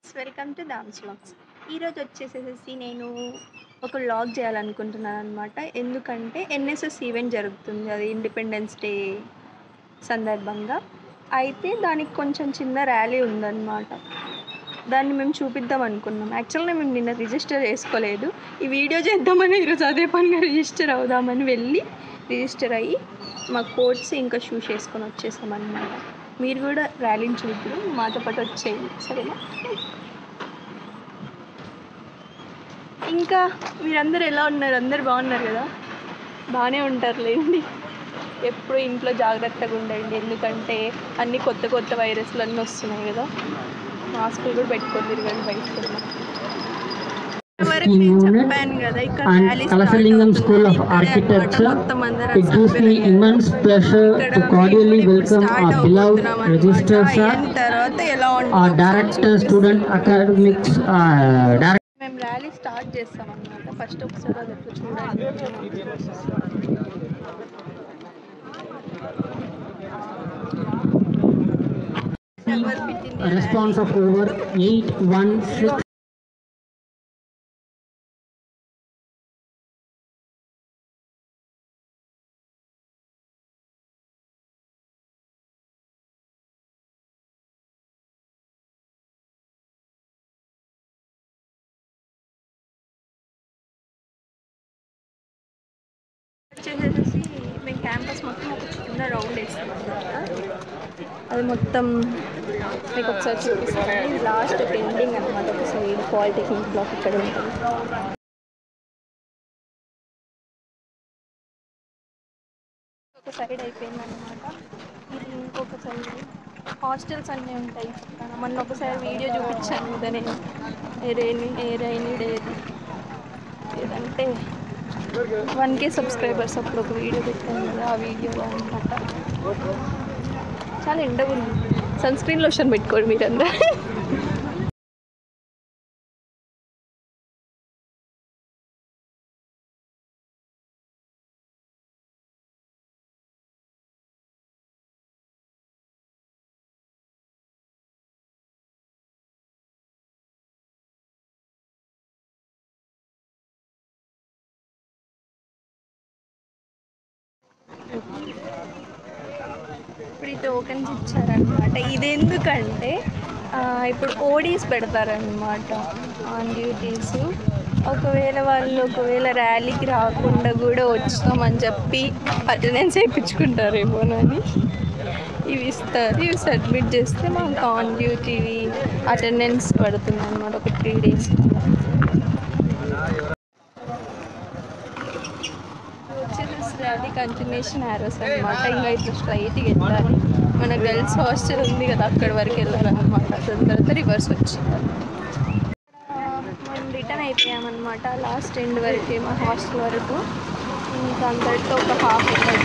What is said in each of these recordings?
Friends welcome to dance vlogs ఈరోజు వచ్చేసేసి నేను ఒక వ్లాగ్ చేయాలనుకుంటున్నాను అనమాట ఎందుకంటే ఎన్ఎస్ఎస్ ఈవెంట్ జరుగుతుంది అది ఇండిపెండెన్స్ డే సందర్భంగా అయితే దానికి కొంచెం చిన్న ర్యాలీ ఉందన్నమాట దాన్ని మేము చూపిద్దాం అనుకున్నాం యాక్చువల్గా మేము నిన్న రిజిస్టర్ చేసుకోలేదు ఈ వీడియో చేద్దామని ఈరోజు అదే పనిగా రిజిస్టర్ అవుదామని వెళ్ళి రిజిస్టర్ అయ్యి మా కోట్స్ ఇంకా షూస్ వేసుకొని వచ్చేసాం అనమాట మీరు కూడా ర్యాలీని చూద్దరు మాతో పాటు వచ్చేయండి సరేనా ఇంకా మీరందరూ ఎలా ఉన్నారు అందరు బాగున్నారు కదా బాగానే ఉంటారులేండి ఎప్పుడు ఇంట్లో జాగ్రత్తగా ఉండండి ఎందుకంటే అన్ని కొత్త కొత్త వైరస్లు అన్నీ వస్తున్నాయి కదా మాస్కులు కూడా పెట్టుకొని తిరగండి బయటకు వరకు నేను చెప్పాను కదా ఇక్కడ and rally start Kalasalingam School of అవుతుంది. ఇక్కడే అన్నమాట Architecture. మొత్తం అందరూ It gives me assembly immense pleasure ఇక్కడ to cordially మేము ఇప్పుడు welcome start our beloved అవుతున్నాం అన్నమాట. Register sir, అయిన తర్వాత ఎలా our ఉంటుందో Director Student Academics, uh, Director. మేము ర్యాలీ స్టార్ట్ చేస్తాం అన్నమాట ఫస్ట్ ఒకసారి అది ఎట్లా చూడండి ఎవరు పెట్టింది A response of over 816 వచ్చేసేసి మేము క్యాంపస్ మొత్తం ఒక చిన్న రౌండ్ వేస్తాం అన్నమాట అది మొత్తం మీకు ఒకసారి చూపిస్తాను ఇది లాస్ట్ ఎండింగ్ అనమాట ఒక సైడ్ పాలిటెక్నిక్ బ్లాక్ ఇక్కడ ఉంటుంది ఒక సైడ్ అయిపోయింది అనమాట ఇది ఇంకొక సైడ్ హాస్టల్స్ అన్నీ ఉంటాయి పక్కన మొన్న ఒకసారి వీడియో చూపించాను కదా నేను ఏ రైని ఏ రైని డేది ఏదంటే వన్ కే సబ్స్క్రైబర్స్ అప్పుడు ఒక వీడియో పెట్టాను కదా ఆ వీడియోలో అనమాట చాలా ఎండగా ఉంది సన్ స్క్రీన్ లోషన్ పెట్టుకోండి మీరందరూ ఇప్పుడు ఈ టోకెన్స్ ఇచ్చారనమాట ఇది ఎందుకంటే ఆ, ఇప్పుడు ఓడీస్ పెడతారనమాట ఆన్ డ్యూటీస్ ఒకవేళ వాళ్ళు ఒకవేళ ర్యాలీకి రాకుండా కూడా వచ్చామని చెప్పి అటెండెన్స్ వేయించుకుంటారేమోనని ఇవి ఇస్తారు ఇవి సబ్మిట్ చేస్తే మాకు ఆన్ డ్యూటీ అటెండెన్స్ పడుతుంది అనమాట ఒక త్రీ డేస్ వచ్చేసి అది కంటిన్యూషన్ యారోస్ అనమాట ఇంకా ఇట్లా స్ట్రైట్గా వెళ్ళాలి మన గర్ల్స్ హాస్టల్ ఉంది కదా అక్కడి వరకు వెళ్ళాలన్నమాట దాని తర్వాత రివర్స్ వచ్చి మనం రిటర్న్ అయిపోయామన్నమాట లాస్ట్ ఎండ్ వరకే మా హాస్టల్ వరకు ఇంకా అందరితో ఒక హాఫ్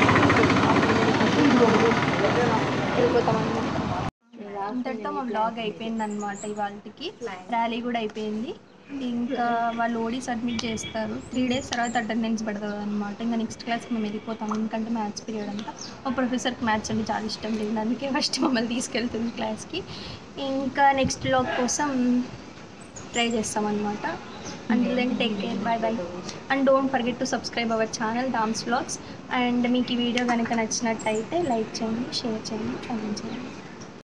వెళ్ళిపోతామన్నమాట అంతటితో మా బ్లాగ్ అయిపోయింది అనమాట ఇవాళకి ర్యాలీ కూడా అయిపోయింది ఇంకా వాళ్ళు ఓడి సబ్మిట్ చేస్తారు త్రీ డేస్ తర్వాత అటెండెన్స్ పడుతుంది అనమాట ఇంకా నెక్స్ట్ క్లాస్కి మేము వెళ్ళిపోతాం ఎందుకంటే మ్యాథ్స్ పీరియడ్ అంతా మా ప్రొఫెసర్కి మ్యాథ్స్ అంటే చాలా ఇష్టం లేదు అందుకే ఫస్ట్ మమ్మల్ని తీసుకెళ్తుంది క్లాస్కి ఇంకా నెక్స్ట్ బ్లాగ్ కోసం ట్రై చేస్తామన్నమాట and then take care bye bye and don't forget to subscribe our channel dams vlogs and మీకు ఈ వీడియో కనుక నచ్చినట్టయితే లైక్ చేయండి షేర్ చేయండి కామెంట్ చేయండి